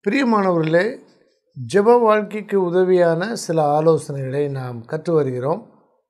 பிரியமானவர்களே ஜெப வாழ்க்கைக்கு உதவியான சில ஆலோசனைகளை நாம் கற்று வருகிறோம்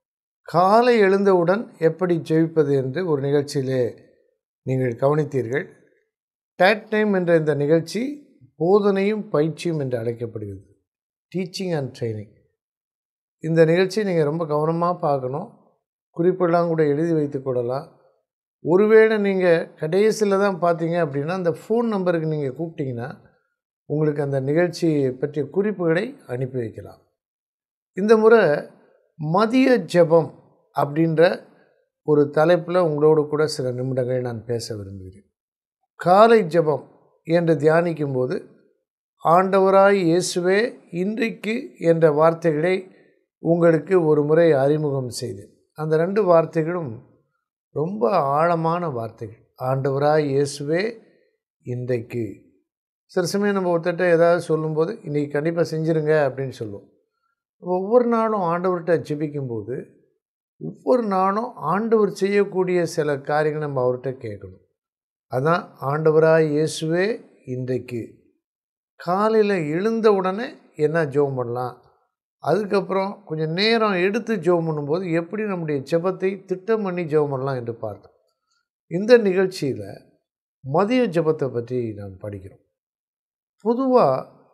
காலை எழுந்தவுடன் எப்படி ஜெபிப்பது என்று ஒரு நிகழ்ச்சியிலே நீங்கள் கவனித்தீர்கள் டேட் டைம் என்ற இந்த நிகழ்ச்சி போதனையும் பயிற்சியும் என்று அழைக்கப்படுகிறது டீச்சிங் அண்ட் ட்ரைனிங் இந்த நிகழ்ச்சியை நீங்கள் ரொம்ப கவனமாக பார்க்கணும் குறிப்பெல்லாம் கூட எழுதி வைத்து கொள்ளலாம் ஒருவேளை நீங்கள் கடைசியில் தான் பார்த்தீங்க அப்படின்னா அந்த ஃபோன் நம்பருக்கு நீங்கள் கூப்பிட்டீங்கன்னா உங்களுக்கு அந்த நிகழ்ச்சி பற்றிய குறிப்புகளை அனுப்பி வைக்கலாம் இந்த முறை மதிய ஜெபம் அப்படின்ற ஒரு தலைப்பில் உங்களோடு கூட சில நிமிடங்கள் நான் பேச விரும்புகிறேன் காலை ஜெபம் என்று தியானிக்கும்போது ஆண்டவராய் இயேசுவே இன்றைக்கு என்ற வார்த்தைகளை உங்களுக்கு ஒரு முறை அறிமுகம் செய்தேன் அந்த ரெண்டு வார்த்தைகளும் ரொம்ப ஆழமான வார்த்தைகள் ஆண்டவராய் இயேசுவே இன்றைக்கு சில சமயம் நம்ம ஒருத்தட்ட ஏதாவது சொல்லும்போது இன்றைக்கி கண்டிப்பாக செஞ்சுருங்க அப்படின்னு சொல்லுவோம் ஒவ்வொரு நாளும் ஆண்டவர்கிட்ட ஜெபிக்கும்போது ஒவ்வொரு நாளும் ஆண்டவர் செய்யக்கூடிய சில காரியங்களை நம்ம அவர்கிட்ட கேட்கணும் அதான் ஆண்டவராய் இயேசுவே இன்றைக்கு காலையில் எழுந்த உடனே என்ன ஜோம் பண்ணலாம் அதுக்கப்புறம் கொஞ்சம் நேரம் எடுத்து ஜெபம் பண்ணும்போது எப்படி நம்முடைய ஜெபத்தை திட்டம் பண்ணி ஜெபம் பண்ணலாம் என்று பார்த்தோம் இந்த நிகழ்ச்சியில் மதிய ஜெபத்தை பற்றி நாம் படிக்கிறோம் பொதுவாக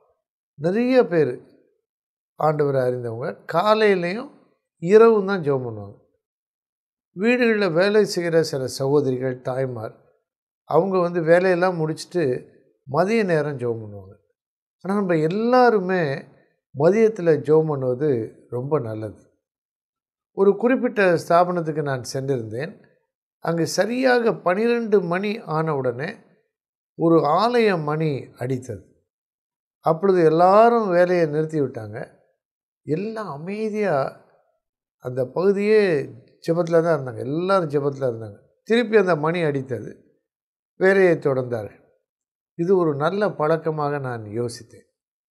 நிறைய பேர் ஆண்டவரை அறிந்தவங்க காலையிலையும் இரவும் தான் ஜெபம் பண்ணுவாங்க வீடுகளில் வேலை செய்கிற சில சகோதரிகள் தாய்மார் அவங்க வந்து வேலையெல்லாம் முடிச்சுட்டு மதிய நேரம் ஜெபம் பண்ணுவாங்க ஆனால் நம்ம எல்லாருமே மதியத்தில் ஜெபம் பண்ணுவது ரொம்ப நல்லது ஒரு குறிப்பிட்ட ஸ்தாபனத்துக்கு நான் சென்றிருந்தேன் அங்கு சரியாக பனிரெண்டு மணி ஆன உடனே ஒரு ஆலய மணி அடித்தது அப்பொழுது எல்லாரும் வேலையை நிறுத்தி விட்டாங்க எல்லாம் அமைதியாக அந்த பகுதியே ஜெபத்தில் தான் இருந்தாங்க எல்லோரும் ஜெபத்தில் இருந்தாங்க திருப்பி அந்த மணி அடித்தது வேலையை தொடர்ந்தார்கள் இது ஒரு நல்ல பழக்கமாக நான் யோசித்தேன்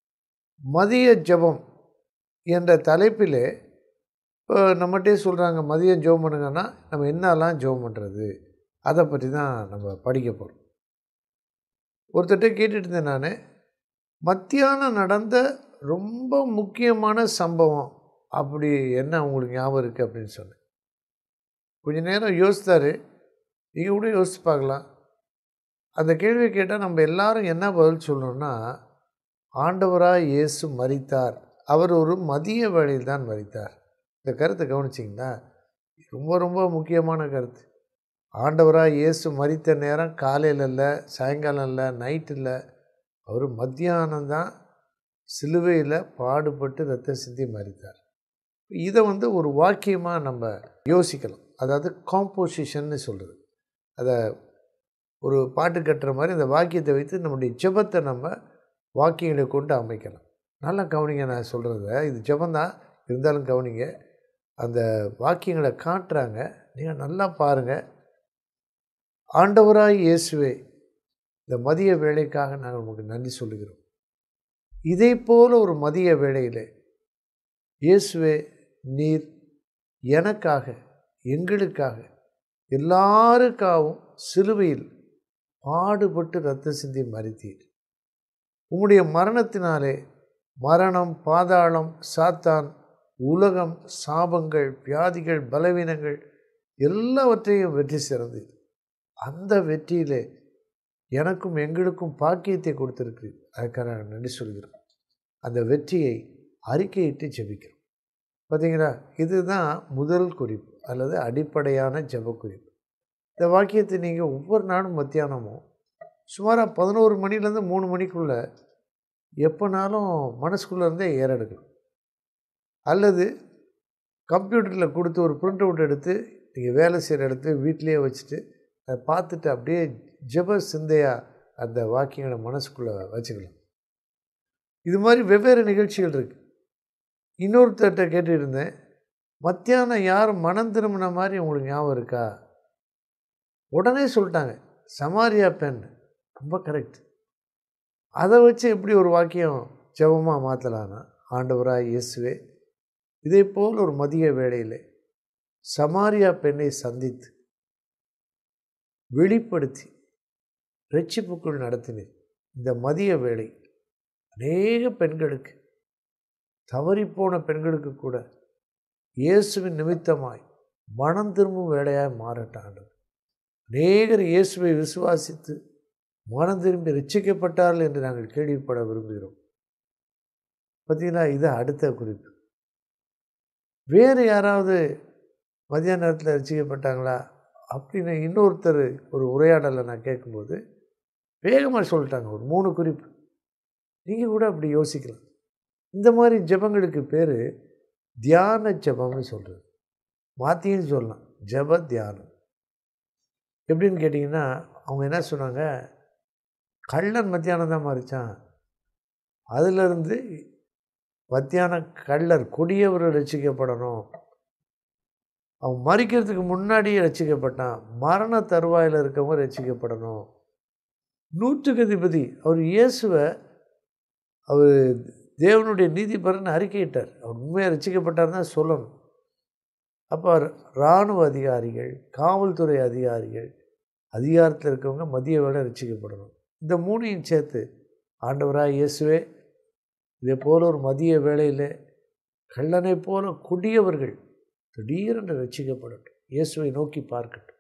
மதிய ஜபம் என்ற தலைப்பிலே இப்போ நம்மகிட்டே சொல்கிறாங்க மதியம் ஜெபம் பண்ணுங்கன்னா நம்ம என்னெல்லாம் ஜெபம் பண்ணுறது அதை பற்றி தான் நம்ம படிக்க போகிறோம் ஒருத்தர்கிட்ட கேட்டுட்டு இருந்தேன் நான் மத்தியானம் நடந்த ரொம்ப முக்கியமான சம்பவம் அப்படி என்ன உங்களுக்கு ஞாபகம் இருக்குது அப்படின்னு சொன்னேன் கொஞ்ச நேரம் யோசித்தார் நீங்கள் கூட யோசித்து பார்க்கலாம் அந்த கேள்வியை கேட்டால் நம்ம எல்லாரும் என்ன பதில் சொல்லணும்னா ஆண்டவராக இயேசு மறித்தார் அவர் ஒரு மதிய வேளையில் தான் மறித்தார் இந்த கருத்தை கவனிச்சிங்களா ரொம்ப ரொம்ப முக்கியமான கருத்து ஆண்டவராக இயேசு மறித்த நேரம் காலையில் இல்லை சாயங்காலம் இல்லை நைட்டு இல்லை அவர் மத்தியானம் தான் சிலுவையில் பாடுபட்டு ரத்த சிந்தி மறித்தார் இதை வந்து ஒரு வாக்கியமாக நம்ம யோசிக்கலாம் அதாவது காம்போசிஷன்னு சொல்கிறது அதை ஒரு பாட்டு கட்டுற மாதிரி அந்த வாக்கியத்தை வைத்து நம்முடைய ஜெபத்தை நம்ம வாக்கியங்களை கொண்டு அமைக்கலாம் நல்லா கவனிங்க நான் சொல்கிறத இது ஜெபந்தான் இருந்தாலும் கவனிங்க அந்த வாக்கியங்களை காட்டுறாங்க நீங்கள் நல்லா பாருங்கள் ஆண்டவராய் இயேசுவே இந்த மதிய வேலைக்காக நாங்கள் உங்களுக்கு நன்றி சொல்லுகிறோம் இதே போல் ஒரு மதிய வேளையில் இயேசுவே நீர் எனக்காக எங்களுக்காக எல்லாருக்காகவும் சிலுவையில் பாடுபட்டு ரத்த சிந்தி மறித்தீர் உம்முடைய மரணத்தினாலே மரணம் பாதாளம் சாத்தான் உலகம் சாபங்கள் வியாதிகள் பலவீனங்கள் எல்லாவற்றையும் வெற்றி சிறந்து அந்த வெற்றியிலே எனக்கும் எங்களுக்கும் பாக்கியத்தை கொடுத்துருக்கிறீர் அதுக்காக நாங்கள் நன்றி சொல்கிறோம் அந்த வெற்றியை அறிக்கையிட்டு ஜெபிக்கிறோம் பார்த்தீங்களா இதுதான் முதல் குறிப்பு அல்லது அடிப்படையான ஜெப குறிப்பு இந்த வாக்கியத்தை நீங்கள் ஒவ்வொரு நாளும் மத்தியானமும் சுமாராக பதினோரு மணிலேருந்து மூணு மணிக்குள்ளே எப்போனாலும் மனசுக்குள்ளே இருந்தே ஏறெடுக்கலாம் அல்லது கம்ப்யூட்டரில் கொடுத்து ஒரு பிரிண்ட் அவுட் எடுத்து நீங்கள் வேலை செய்கிற இடத்துல வீட்டிலேயே வச்சுட்டு அதை பார்த்துட்டு அப்படியே ஜெப சிந்தையாக அந்த வாக்கியங்களை மனசுக்குள்ளே வச்சுக்கலாம் இது மாதிரி வெவ்வேறு நிகழ்ச்சிகள் இருக்குது இன்னொருத்தர்கிட்ட கேட்டுருந்தேன் மத்தியானம் யாரும் மனம் திரும்பின மாதிரி உங்களுக்கு ஞாபகம் இருக்கா உடனே சொல்லிட்டாங்க சமாரியா பெண் ரொம்ப கரெக்ட் அதை வச்சு எப்படி ஒரு வாக்கியம் ஜெபமாக மாற்றலான்னா ஆண்டவராக இயேசுவே இதே போல் ஒரு மதிய வேளையில் சமாரியா பெண்ணை சந்தித்து வெளிப்படுத்தி ரட்சிப்புக்குள் நடத்தினீர் இந்த மதிய வேளை அநேக பெண்களுக்கு தவறிப்போன பெண்களுக்கு கூட இயேசுவின் நிமித்தமாய் மனம் திரும்பும் வேலையாய் மாறட்டாண்டவர் அநேகர் இயேசுவை விசுவாசித்து மனம் திரும்பி ரட்சிக்கப்பட்டார்கள் என்று நாங்கள் கேள்விப்பட விரும்புகிறோம் பார்த்தீங்கன்னா இது அடுத்த குறிப்பு வேறு யாராவது மதியான நேரத்தில் ரசிக்கப்பட்டாங்களா அப்படின்னு இன்னொருத்தர் ஒரு உரையாடலை நான் கேட்கும்போது வேகமாக சொல்லிட்டாங்க ஒரு மூணு குறிப்பு நீங்கள் கூட அப்படி யோசிக்கலாம் இந்த மாதிரி ஜெபங்களுக்கு பேர் தியான ஜெபம்னு சொல்கிறது மாற்றியும் சொல்லலாம் ஜெப தியானம் எப்படின்னு கேட்டிங்கன்னா அவங்க என்ன சொன்னாங்க கள்ளன் மத்தியானம் தான் மாறிச்சான் அதிலிருந்து மத்தியான கள்ளர் கொடியவர் ரசிக்கப்படணும் அவன் மறிக்கிறதுக்கு முன்னாடியே ரசிக்கப்பட்டான் மரண தருவாயில் இருக்கவங்க ரசிக்கப்படணும் நூற்றுக்கு அதிபதி அவர் இயேசுவை அவர் தேவனுடைய நீதிபரன் அறிக்கையிட்டார் அவர் உண்மையாக ரசிக்கப்பட்டார் தான் சொல்லணும் அப்போ இராணுவ அதிகாரிகள் காவல்துறை அதிகாரிகள் அதிகாரத்தில் இருக்கவங்க மதிய வேலை ரசிக்கப்படணும் இந்த மூணையும் சேர்த்து ஆண்டவராக இயேசுவே இதே போல் ஒரு மதிய வேளையில் கள்ளனை போல கொடியவர்கள் திடீரென்று ரசிக்கப்படட்டும் இயேசுவை நோக்கி பார்க்கட்டும்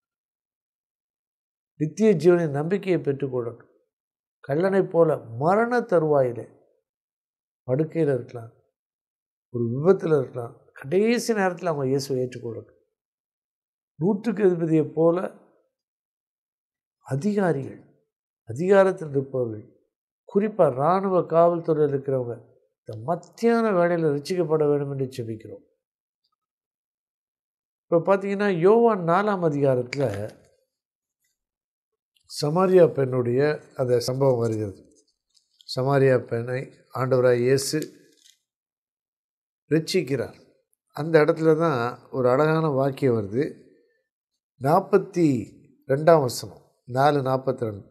நித்திய ஜீவனின் நம்பிக்கையை பெற்றுக்கொள்ளட்டும் கள்ளனை போல மரண தருவாயில் படுக்கையில் இருக்கலாம் ஒரு விபத்தில் இருக்கலாம் கடைசி நேரத்தில் அவங்க இயேசுவை ஏற்றுக்கொள்ளட்டும் நூற்றுக்கு அதிபதியை போல அதிகாரிகள் அதிகாரத்தில் இருப்பவர்கள் குறிப்பாக இராணுவ காவல்துறையில் இருக்கிறவங்க இந்த மத்தியான வேலையில் ரசிக்கப்பட வேண்டும் என்று செபிக்கிறோம் இப்போ பார்த்தீங்கன்னா யோவான் நாலாம் அதிகாரத்தில் சமாரியா பெண்ணுடைய அந்த சம்பவம் வருகிறது சமாரியா பெண்ணை ஆண்டவராய் இயேசு ரட்சிக்கிறார் அந்த இடத்துல தான் ஒரு அழகான வாக்கியம் வருது நாற்பத்தி ரெண்டாம் வசனம் நாலு நாற்பத்தி ரெண்டு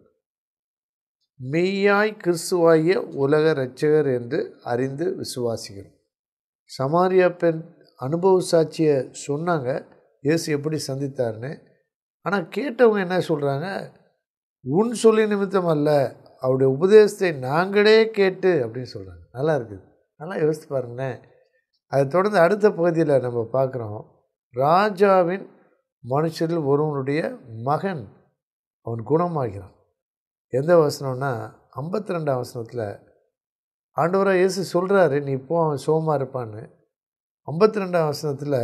மெய்யாய் கிறிஸ்துவாகிய உலக இரட்சகர் என்று அறிந்து விசுவாசிக்கிறோம் சமாரியா பெண் அனுபவ சாட்சியை சொன்னாங்க இயேசு எப்படி சந்தித்தார்னு ஆனால் கேட்டவங்க என்ன சொல்கிறாங்க உன் சொல்லி நிமித்தம் அல்ல அவருடைய உபதேசத்தை நாங்களே கேட்டு அப்படின்னு சொல்கிறாங்க நல்லா இருக்குது நல்லா யோசித்து பாருங்களேன் அதை தொடர்ந்து அடுத்த பகுதியில் நம்ம பார்க்குறோம் ராஜாவின் மனுஷரில் ஒருவனுடைய மகன் அவன் குணமாகிறான் எந்த வசனம்னா ஐம்பத்தி ரெண்டாம் வசனத்தில் ஆண்டவராக இயேசு சொல்கிறாரு நீ இப்போ அவன் சோமாக இருப்பான்னு ஐம்பத்தி ரெண்டாம் வசனத்தில்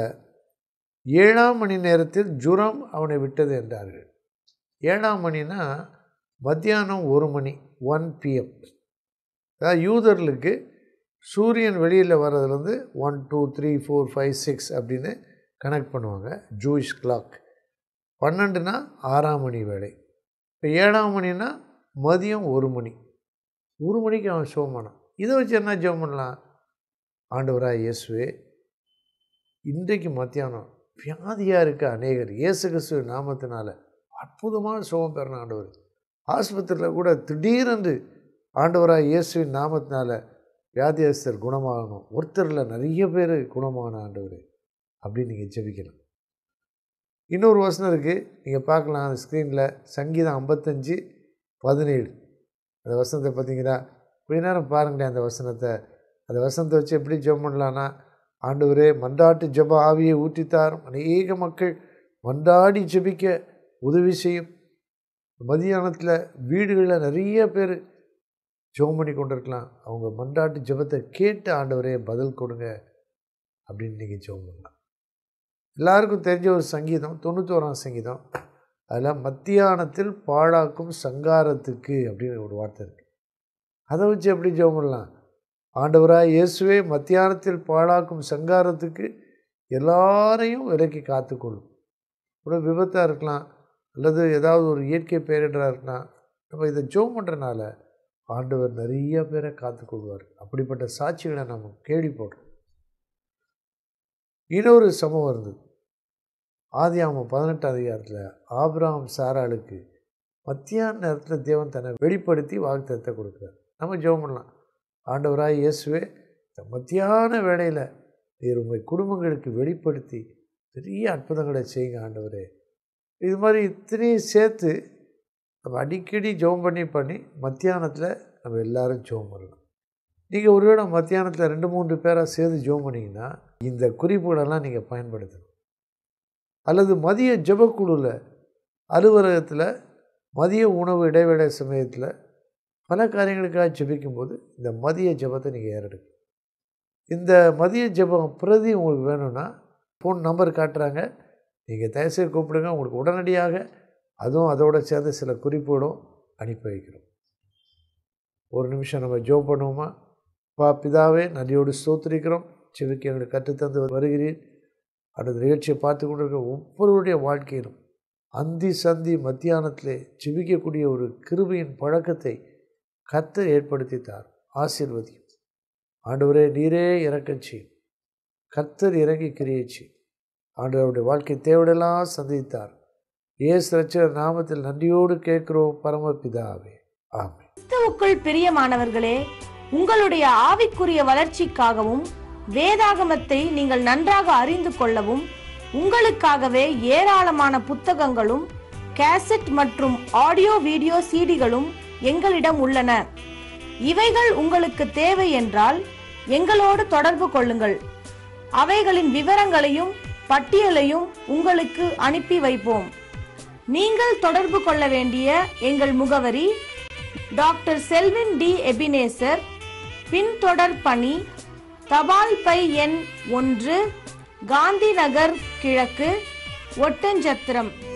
ஏழாம் மணி நேரத்தில் ஜுரம் அவனை விட்டது என்றார்கள் ஏழாம் மணினா மத்தியானம் ஒரு மணி ஒன் பிஎம் அதாவது யூதர்களுக்கு சூரியன் வெளியில் வர்றதுலேருந்து one two three four five six அப்படின்னு கனெக்ட் பண்ணுவாங்க ஜூயிஷ் கிளாக் பன்னெண்டுனா ஆறாம் மணி வேலை இப்போ ஏழாம் மணினா மதியம் ஒரு மணி ஒரு மணிக்கு அவன் சோமானான் இதை வச்சு என்ன ஜெபம் பண்ணலாம் ஆண்டவராக இயேசுவே இன்றைக்கு மத்தியானம் வியாதியாக இருக்க அநேகர் இயேசு கிறிஸ்துவ நாமத்தினால அற்புதமான சுகம் பெறணும் ஆண்டவர் ஆஸ்பத்திரியில் கூட திடீரென்று ஆண்டவராக இயேசுவின் நாமத்தினால வியாதியஸ்தர் குணமாகணும் ஒருத்தரில் நிறைய பேர் குணமான ஆண்டவர் அப்படின்னு நீங்கள் ஜெபிக்கலாம் இன்னொரு வசனம் இருக்குது நீங்கள் பார்க்கலாம் அந்த ஸ்க்ரீனில் சங்கீதம் ஐம்பத்தஞ்சு பதினேழு அந்த வசனத்தை பார்த்தீங்கன்னா கொஞ்ச நேரம் பாருங்களேன் அந்த வசனத்தை அந்த வசனத்தை வச்சு எப்படி ஜெபம் பண்ணலான்னா ஆண்டவரே மன்றாட்டு ஜெப ஆவியை ஊற்றித்தாரும் அநேக மக்கள் மன்றாடி ஜெபிக்க உதவி செய்யும் மதியானத்தில் வீடுகளில் நிறைய பேர் ஜெபம் பண்ணி கொண்டு இருக்கலாம் அவங்க மன்றாட்டு ஜெபத்தை கேட்டு ஆண்டவரே பதில் கொடுங்க அப்படின்னு நீங்கள் ஜெபம் பண்ணலாம் எல்லாருக்கும் தெரிஞ்ச ஒரு சங்கீதம் தொண்ணூத்தோராம் சங்கீதம் அதில் மத்தியானத்தில் பாழாக்கும் சங்காரத்துக்கு அப்படின்னு ஒரு வார்த்தை இருக்குது அதை வச்சு எப்படி ஜெபம் பண்ணலாம் ஆண்டவராக இயேசுவே மத்தியானத்தில் பாழாக்கும் சங்காரத்துக்கு எல்லாரையும் விலக்கி காத்துக்கொள்ளும் ஒரு விபத்தாக இருக்கலாம் அல்லது ஏதாவது ஒரு இயற்கை பேரிடராக இருக்கலாம் நம்ம இதை ஜோம் பண்ணுறனால ஆண்டவர் நிறைய பேரை காத்துக்கொள்வார் அப்படிப்பட்ட சாட்சிகளை நம்ம கேள்விப்படுறோம் இன்னொரு சம்பவம் இருந்தது ஆதியாமம் பதினெட்டாம் அதிகாரத்தில் ஆபிரகாம் சாராளுக்கு மத்தியான நேரத்தில் தேவன் தன்னை வெளிப்படுத்தி வாக்குத்தத்தை கொடுக்குறார் நம்ம ஜெபம் பண்ணலாம் ஆண்டவராக இயேசுவே இந்த மத்தியான வேளையில் நீர் உங்கள் குடும்பங்களுக்கு வெளிப்படுத்தி பெரிய அற்புதங்களை செய்யுங்க ஆண்டவரே இது மாதிரி இத்தனையும் சேர்த்து நம்ம அடிக்கடி ஜெபம் பண்ணி பண்ணி மத்தியானத்தில் நம்ம எல்லாரும் ஜெபம் பண்ணலாம் நீங்கள் ஒருவேளை மத்தியானத்தில் ரெண்டு மூன்று பேராக சேர்ந்து ஜோம் பண்ணிங்கன்னா இந்த குறிப்புகளெல்லாம் நீங்கள் பயன்படுத்தணும் அல்லது மதிய ஜெபக்குழுவில் அலுவலகத்தில் மதிய உணவு இடைவேளை சமயத்தில் பல காரியங்களுக்காக ஜெபிக்கும்போது இந்த மதிய ஜெபத்தை நீங்கள் ஏறெடுக்கணும் இந்த மதிய ஜெபம் பிரதி உங்களுக்கு வேணும்னா ஃபோன் நம்பர் காட்டுறாங்க நீங்கள் தயவுசெய்து கூப்பிடுங்க உங்களுக்கு உடனடியாக அதுவும் அதோடு சேர்ந்து சில குறிப்புகளும் அனுப்பி வைக்கிறோம் ஒரு நிமிஷம் நம்ம ஜோ பண்ணுவோமா பா பிதாவே நன்றியோடு ஸ்தோத்திரிக்கிறோம் செவிக்கு எங்களுக்கு கற்றுத்தந்து வருகிறீர் அந்த நிகழ்ச்சியை பார்த்து கொண்டிருக்கிற ஒவ்வொருவருடைய வாழ்க்கையிலும் அந்தி சந்தி மத்தியானத்திலே செவிக்கக்கூடிய ஒரு கிருபையின் பழக்கத்தை கர்த்தர் ஏற்படுத்தித்தார் ஆசீர்வதியும் ஆண்டவரே நீரே இறக்கச் செய்யும் கர்த்தர் இறங்கி கிரியேச்சு ஆண்டவருடைய வாழ்க்கை தேவையெல்லாம் சந்தித்தார் ஏசு ரச்சர் நாமத்தில் நன்றியோடு கேட்கிறோம் பரமபிதாவே ஆமே கிறிஸ்துவுக்குள் பிரியமானவர்களே உங்களுடைய ஆவிக்குரிய வளர்ச்சிக்காகவும் வேதாகமத்தை நீங்கள் நன்றாக அறிந்து கொள்ளவும் உங்களுக்காகவே ஏராளமான புத்தகங்களும் கேசட் மற்றும் ஆடியோ வீடியோ சீடிகளும் எங்களிடம் உள்ளன இவைகள் உங்களுக்கு தேவை என்றால் எங்களோடு தொடர்பு கொள்ளுங்கள் அவைகளின் விவரங்களையும் பட்டியலையும் உங்களுக்கு அனுப்பி வைப்போம் நீங்கள் தொடர்பு கொள்ள வேண்டிய எங்கள் முகவரி டாக்டர் செல்வின் டி எபினேசர் பின்தொடர் பணி தபால் பை எண் ஒன்று காந்தி நகர் கிழக்கு ஒட்டஞ்சத்திரம்